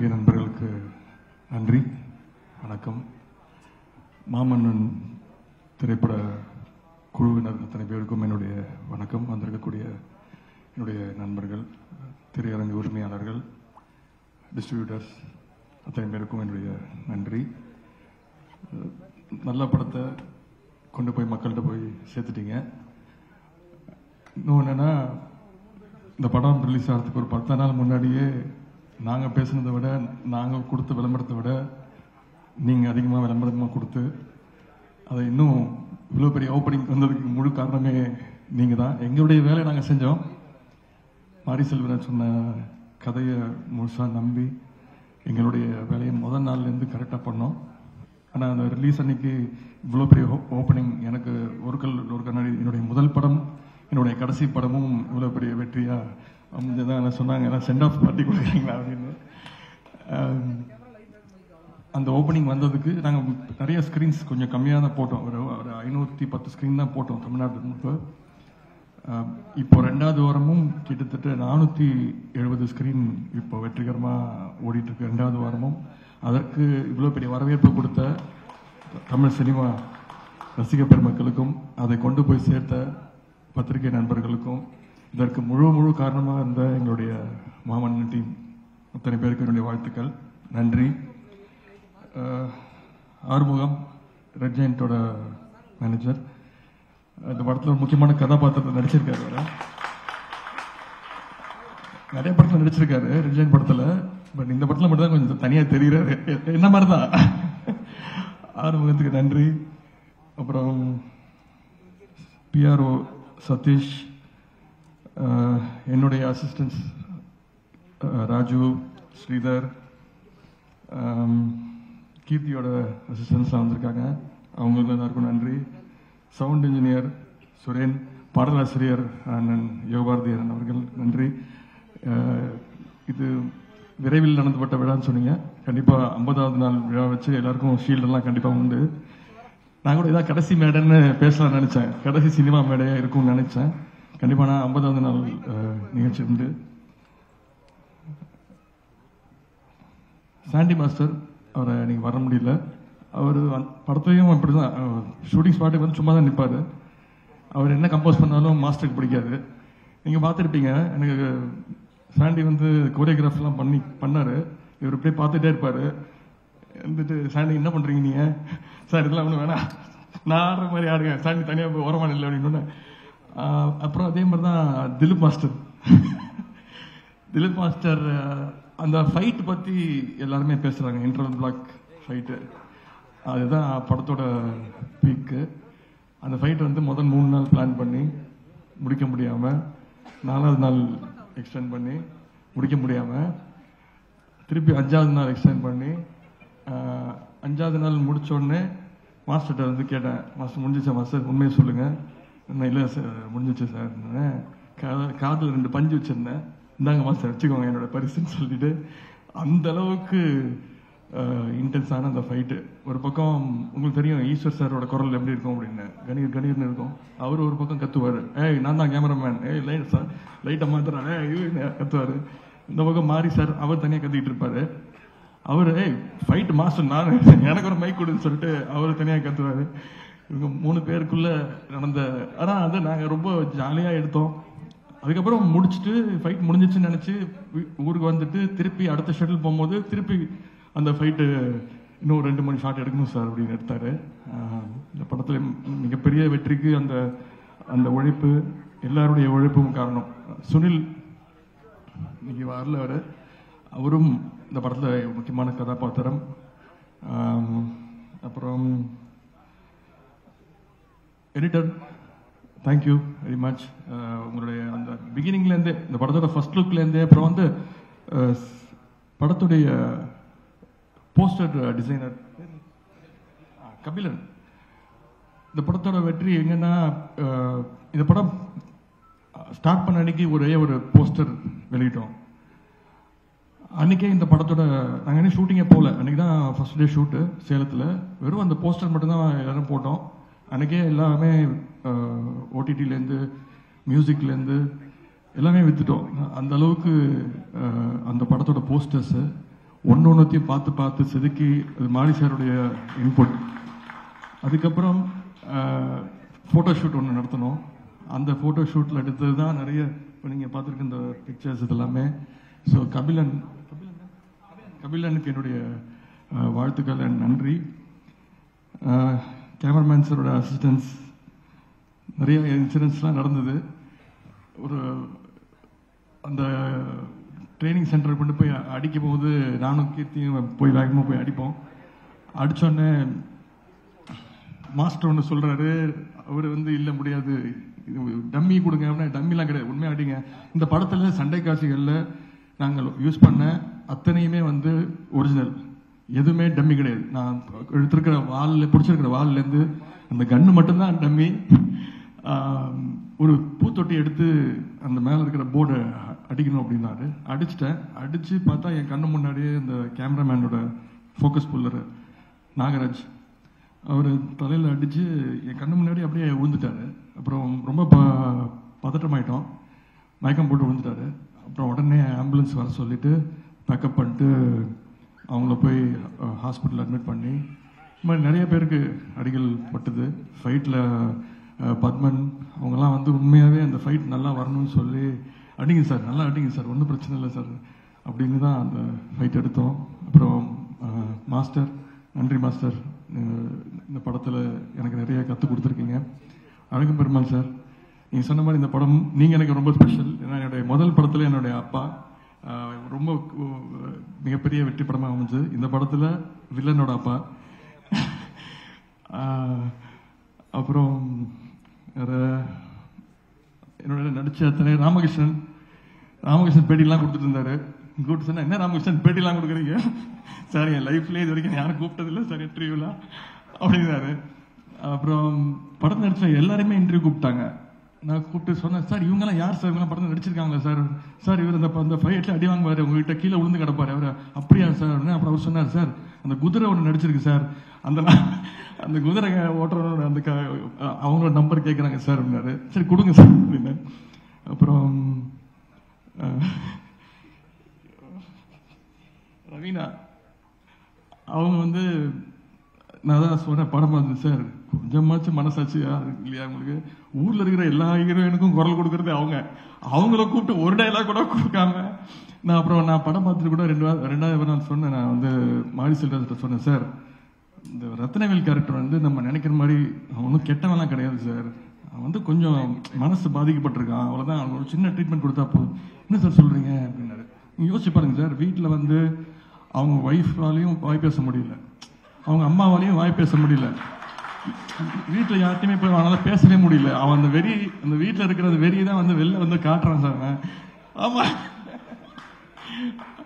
பத்திரிகை நண்பர்களுக்கு நன்றி வணக்கம் மாமன்னன் திரைப்பட குழுவினர் அத்தனை பேருக்கும் என்னுடைய வணக்கம் வந்திருக்கக்கூடிய என்னுடைய நண்பர்கள் திரையரங்கு உரிமையாளர்கள் டிஸ்ட்ரிபியூட்டர்ஸ் அத்தனை பேருக்கும் என்னுடைய நன்றி அஹ், நல்ல படத்தை கொண்டு போய் மக்கள்கிட்ட போய் சேர்த்துட்டீங்க இன்னும் என்னன்னா இந்த படம் ரிலீஸ் ஆகிறதுக்கு ஒரு பத்து நாள் முன்னாடியே நாங்கள் பேசுனதை விட நாங்கள் கொடுத்த விளம்பரத்தை விட நீங்கள் அதிகமாக விளம்பரமாக கொடுத்து அதை இன்னும் இவ்வளோ பெரிய ஓப்பனிங் வந்ததுக்கு முழு காரணமே நீங்கள் தான் எங்களுடைய வேலையை நாங்கள் செஞ்சோம் மாரி செல்வராஜ் சொன்ன கதையை முழுசாக நம்பி எங்களுடைய வேலையை முதல் நாள்லேருந்து கரெக்டாக பண்ணோம் ஆனால் அந்த ரிலீஸ் அன்னைக்கு இவ்வளோ பெரிய ஓப்பனிங் எனக்கு ஒரு கல் ஒரு கண்ணாடி என்னுடைய முதல் படம் என்னுடைய கடைசி படமும் இவ்வளோ பெரிய வெற்றியாக அமைஞ்சதான் சொன்னாங்க எல்லாம் சென்ட் ஆஃப் பார்ட்டி கொடுக்குறீங்களா அப்படின்னு ஆம், அந்த ஓப்பனிங் வந்ததுக்கு நாங்கள் நிறைய ஸ்க்ரீன்ஸ் கொஞ்சம் கம்மியாக தான் போட்டோம் ஒரு ஒரு ஐநூற்றி பத்து ஸ்க்ரீன் தான் போட்டோம் தமிழ்நாட்டு முழுக்க ஆஹ் இப்போ ரெண்டாவது வாரமும் கிட்டத்தட்ட நானூற்றி எழுபது ஸ்க்ரீன் இப்போ வெற்றிகரமாக ஓடிட்டு இருக்கு ரெண்டாவது வாரமும் அதற்கு இவ்வளோ பெரிய வரவேற்பு கொடுத்த தமிழ் சினிமா ரசிக பெருமக்களுக்கும் அதை கொண்டு போய் சேர்த்த பத்திரிகை நண்பர்களுக்கும் இதற்கு முழு முழு காரணமாக இருந்த எங்களுடைய மாமன்னன் டீம் அத்தனை பேருக்கு என்னுடைய வாழ்த்துக்கள் நன்றி ஆஹ் ஆறுமுகம் ரெட் ஜெயண்டோட மேனேஜர் இந்த படத்தில் ஒரு முக்கியமான கதாபாத்திரத்தை நடிச்சிருக்காரு அவரு. நிறைய படத்தில் நடிச்சிருக்காரு ரிஜைன் படத்தில் பட் இந்த படத்தில் மட்டும் தான் கொஞ்சம் தனியாக தெரிகிறாரு என்ன மாதிரி தான் ஆறுமுகத்துக்கு நன்றி அப்புறம் பிஆர்ஓ சதீஷ் ஆஹ், என்னுடைய அசிஸ்டன்ஸ் ராஜு ஸ்ரீதர் ஆம், கீர்த்தியோட அசிஸ்டன்ஸ்லாம் வந்திருக்காங்க அவங்களுக்கு எல்லாருக்கும் நன்றி சவுண்ட் இன்ஜினியர் சுரேன் பாடலாசிரியர் அண்ணன் யோகார்த்தியரன் அவர்கள் நன்றி அஹ், இது விரைவில் நடந்துபட்ட விழான்னு சொன்னீங்க கண்டிப்பாக ஐம்பதாவது நாள் விழா வச்சு எல்லாருக்கும் ஷீல்டெல்லாம் கண்டிப்பாக உண்டு நான் கூட இதான் கடைசி மேடைன்னு பேசலாம்னு நினச்சேன் கடைசி சினிமா மேடையாக இருக்கும்னு நினச்சேன் கண்டிப்பாக நான் ஐம்பதாவது நாள் அஹ், நிகழ்ச்சி உண்டு சாண்டி மாஸ்டர் அவரை நீங்கள் வர முடியல அவர் படத்துலையும் அப்படி தான் ஷூட்டிங் ஸ்பாட்டுக்கு வந்து சும்மா தான் நிற்பார் அவர் என்ன கம்போஸ் பண்ணாலும் மாஸ்டருக்கு பிடிக்காது நீங்கள் பார்த்துருப்பீங்க எனக்கு சாண்டி வந்து கோரியோகிராஃப்லாம் பண்ணி பண்ணார் இவர் இப்படியே பார்த்துட்டே இருப்பார் வந்துட்டு சாண்டி என்ன பண்ணுறீங்க நீங்கள் சார் இதெல்லாம் ஒன்றும் வேணாம் நான் ஆடுற மாதிரி ஆடுங்க சாண்டி தனியாக போய் ஓரமான இல்லை அப்படின்னு ஆஹ் அப்புறம் அதே மாதிரி தான் திலீப் மாஸ்டர் திலீப் மாஸ்டர் அஹ், அந்த ஃபைட் பற்றி எல்லாருமே பேசுகிறாங்க இன்டர்வல் பிளாக் ஃபைட்டு அதுதான் படத்தோட பீக்கு அந்த ஃபைட் வந்து முதல் மூணு நாள் பிளான் பண்ணி முடிக்க முடியாமல் நாலாவது நாள் எக்ஸ்டெண்ட் பண்ணி முடிக்க முடியாமல் திருப்பி அஞ்சாவது நாள் எக்ஸ்டெண்ட் பண்ணி ஆஹ், அஞ்சாவது நாள் முடிச்ச உடனே மாஸ்டர்கிட்ட வந்து கேட்டேன் மாஸ்டர் முடிஞ்சிச்சா மாஸ்டர் உண்மையை சொல்லுங்கள் நான் இல்லை சார் முடிஞ்சிச்சு சார் காத- காதில் ரெண்டு பஞ்சு வச்சிருந்தேன் இந்தாங்க மாஸ்டர் வச்சுக்கோங்க என்னோட பரிசுன்னு சொல்லிட்டு அந்த அளவுக்கு இன்டென்ஸான அந்த ஃபைட்டு ஒரு பக்கம் உங்களுக்கு தெரியும் ஈஸ்வர் சாரோட குரல் எப்படி இருக்கும் அப்படின்னு கணீர் கணீர்னு இருக்கும் அவர் ஒரு பக்கம் கத்துவார் ஏய் நான் தான் கேமராமேன் ஏய் லைட் சார் லைட்டை மாத்துறேன் ஏய் கத்துவார் இந்த பக்கம் மாறி சார் அவர் தனியாக கத்திக்கிட்டு இருப்பாரு அவர் ஏய் ஃபைட் மாஸ்டர் நான் எனக்கு ஒரு மைக் கொடுன்னு சொல்லிட்டு அவர் தனியாக கத்துவார் இவங்க மூணு பேருக்குள்ள நடந்த ஆனால் அது நாங்கள் ரொம்ப ஜாலியாக எடுத்தோம் அதுக்கப்புறம் முடிச்சுட்டு ஃபைட் முடிஞ்சிச்சுன்னு நினச்சி ஊருக்கு வந்துட்டு திருப்பி அடுத்த ஷட்டில் போகும்போது திருப்பி அந்த ஃபைட்டு இன்னும் ரெண்டு மணி ஷாட் எடுக்கணும் சார் அப்படின்னு எடுத்தாரு ஆஹ் இந்த படத்தில் மிகப்பெரிய வெற்றிக்கு அந்த அந்த உழைப்பு எல்லாருடைய உழைப்பும் காரணம் சுனில் இன்னைக்கு வரல அவர் அவரும் இந்த படத்தில் முக்கியமான கதாபாத்திரம் ஆம், அப்புறம் எடிட்டர் தேங்க்யூ வெரி மச் உங்களுடைய அந்த பிகினிங்லேருந்தே இந்த படத்தோட ஃபர்ஸ்ட் லுக்லேருந்தே அப்புறம் வந்து அஹ், படத்துடைய போஸ்டர் டிசைனர் கபிலன் இந்த படத்தோட வெற்றி எங்கன்னா அஹ், இந்த படம் ஸ்டார்ட் பண்ண அன்னைக்கு ஒரே ஒரு போஸ்டர் வெளியிட்டோம் அன்னைக்கே இந்த படத்தோட நாங்கள் இன்னும் ஷூட்டிங்கே போகல அன்னைக்கு தான் ஃபர்ஸ்ட் டே ஷூட்டு சேலத்தில் வெறும் அந்த போஸ்டர் மட்டும்தான் எல்லாரும் போட்டோம் அன்னைக்கே எல்லாமே ஓடிடிலேருந்து மியூசிக்லேருந்து எல்லாமே வித்துட்டோம் அந்த அளவுக்கு அஹ், அந்த படத்தோட போஸ்டர்ஸு ஒன்று ஒன்றுத்தையும் பார்த்து பார்த்து செதுக்கி அது மாரி சாருடைய இன்புட் அதுக்கப்புறம் ஃபோட்டோ ஷூட் ஒன்று நடத்தினோம் அந்த ஃபோட்டோ ஷூட்டில் எடுத்தது தான் நிறைய இப்போ நீங்கள் பார்த்துருக்க இந்த பிக்சர்ஸ் இதெல்லாமே ஸோ கபிலன் கபிலனுக்கு என்னுடைய அஹ், வாழ்த்துக்கள் and நன்றி கேமராமேன் சாரோட அசிஸ்டன்ஸ் நிறைய இன்சிடென்ட்ஸ்லாம் நடந்தது ஒரு அந்த ட்ரைனிங் சென்டர் கொண்டு போய் அடிக்கும் போது நானும் கீர்த்தியும் போய் வேகமாக போய் அடிப்போம் அடித்தோடனே மாஸ்டர் ஒன்று சொல்கிறாரு அவர் வந்து இல்லை முடியாது டம்மி கொடுங்க அப்படின்னா டம்மிலாம் கிடையாது உண்மையாக அடிங்க இந்த படத்தில் சண்டை காட்சிகளில் நாங்கள் யூஸ் பண்ண அத்தனையுமே வந்து ஒரிஜினல் எதுவுமே டம்மி கிடையாது நான் எடுத்திருக்கிற வாலில் பிடிச்சிருக்கிற வால்லேருந்து அந்த கன்று மட்டும்தான் டம்மி ஆம், ஒரு பூத்தொட்டி எடுத்து அந்த மேலே இருக்கிற போர்டை அடிக்கணும் அப்படின்னாரு அடிச்சிட்டேன் அடித்து பார்த்தா என் கண்ணு முன்னாடியே இந்த கேமராமேனோட ஃபோக்கஸ் புல்லர் நாகராஜ் அவர் தலையில் அடித்து என் கண்ணு முன்னாடி அப்படியே விழுந்துட்டாரு அப்புறம் ரொம்ப ப பதட்டமாயிட்டோம் மயக்கம் போட்டு விழுந்துட்டாரு அப்புறம் உடனே ஆம்புலன்ஸ் வர சொல்லிட்டு பேக்கப் பண்ணிட்டு அவங்கள போய் ஹாஸ்பிட்டல் அட்மிட் பண்ணி இந்த மாதிரி நிறைய பேருக்கு அடிகள் பட்டுது ஃபைட்டில் பத்மன் அவங்கெல்லாம் வந்து உண்மையாகவே அந்த ஃபைட் நல்லா வரணும்னு சொல்லி அடிங்க சார் நல்லா அடிங்க சார் ஒன்றும் பிரச்சனை இல்லை சார் அப்படின்னு தான் அந்த ஃபைட் எடுத்தோம் அப்புறம் அஹ், மாஸ்டர் நன்றி மாஸ்டர் அஹ், இந்த படத்தில் எனக்கு நிறைய கற்றுக் கொடுத்துருக்கீங்க அழகு பெருமாள் சார் நீங்கள் சொன்ன மாதிரி இந்த படம் நீங்கள் எனக்கு ரொம்ப ஸ்பெஷல் ஏன்னா என்னுடைய முதல் படத்தில் என்னுடைய அப்பா ஆஹ், ரொம்ப கு- மிகப்பெரிய வெற்றி படமாக அமைஞ்சு இந்த படத்தில் வில்லனோட அப்பா ஆஹ், அப்புறம் வேற என்னோட நடிச்ச அத்தனை ராமகிருஷ்ணன் ராமகிருஷ்ணன் பேட்டிலாம் கொடுத்துட்டு இருந்தாரு கூப்பிட்டு சொன்னா என்ன ராமகிருஷ்ணன் பேட்டிலாம் கொடுக்குறீங்க சார் என் லைஃப்லேயே இது வரைக்கும் யாரும் கூப்பிட்டதில்லை சார் இன்டர்வியூலாம் அப்படின்னாரு அப்புறம் படம் நடிச்ச எல்லாருமே இன்டர்வியூ கூப்பிட்டாங்க நான் கூப்பிட்டு சொன்னேன் சார் இவங்கெல்லாம் யார் சார் இவங்கெல்லாம் படத்தில் நடிச்சிருக்காங்களா சார் சார் இவர் இந்த அந்த ஃபைட்டில் அடி வாங்குவார் உங்ககிட்ட கீழே விழுந்து கிடப்பாரு அவர் அப்படியா சார் அப்படின்னு அப்புறம் அவர் சொன்னார் சார் அந்த குதிரை ஒன்று நடிச்சிருக்கு சார் அந்த நா- அந்த குதிரை ஓட்டுறவனோட அந்த க- அவங்களோட நம்பர் கேட்குறாங்க சார் அப்படின்னாரு சரி கொடுங்க சார் அப்படின்னு அப்புறம் அஹ், ரவீனா அவங்க வந்து நான் தான் சொன்னேன் படம் பார்த்து சார் கொஞ்சமாச்சும் மனசாட்சி இருக்கு இல்லையா உங்களுக்கு ஊர்ல இருக்கிற எல்லா ஹீரோயினுக்கும் குரல் கொடுக்கறது அவங்க அவங்கள கூப்பிட்டு ஒரு டைலாக் கூட கொடுக்காம நான் அப்புறம் நான் படம் பார்த்துட்டு கூட ரெண்டு வா- ரெண்டாவது நாள் சொன்னேன் நான் வந்து மாரி செல்வர்கிட்ட சொன்னேன் சார் இந்த ரத்னவேல் கேரக்டர் வந்து நம்ம நினைக்கிற மாதிரி அவன் ஒன்றும் கெட்டவன்லாம் கிடையாது சார் அவன் வந்து கொஞ்சம் மனசு பாதிக்கப்பட்டிருக்கான் அவ்வளோதான் அவனுக்கு ஒரு சின்ன ட்ரீட்மெண்ட் கொடுத்தா போதும் என்ன சார் சொல்றீங்க அப்படின்னாரு நீங்க யோசிச்சு பாருங்க சார் வீட்டில் வந்து அவங்க ஒய்ஃபாலையும் வாய் பேச முடியல அவங்க அம்மாவாலையும் வாய் பேச முடியல வீட்டில் யார்ட்டையுமே போய் அவனால பேசவே முடியல அவன் அந்த வெறி அந்த வீட்டில் இருக்கிற அந்த வெறியை தான் வந்து வெளில வந்து காட்டுறான் சார் அவன் ஆமா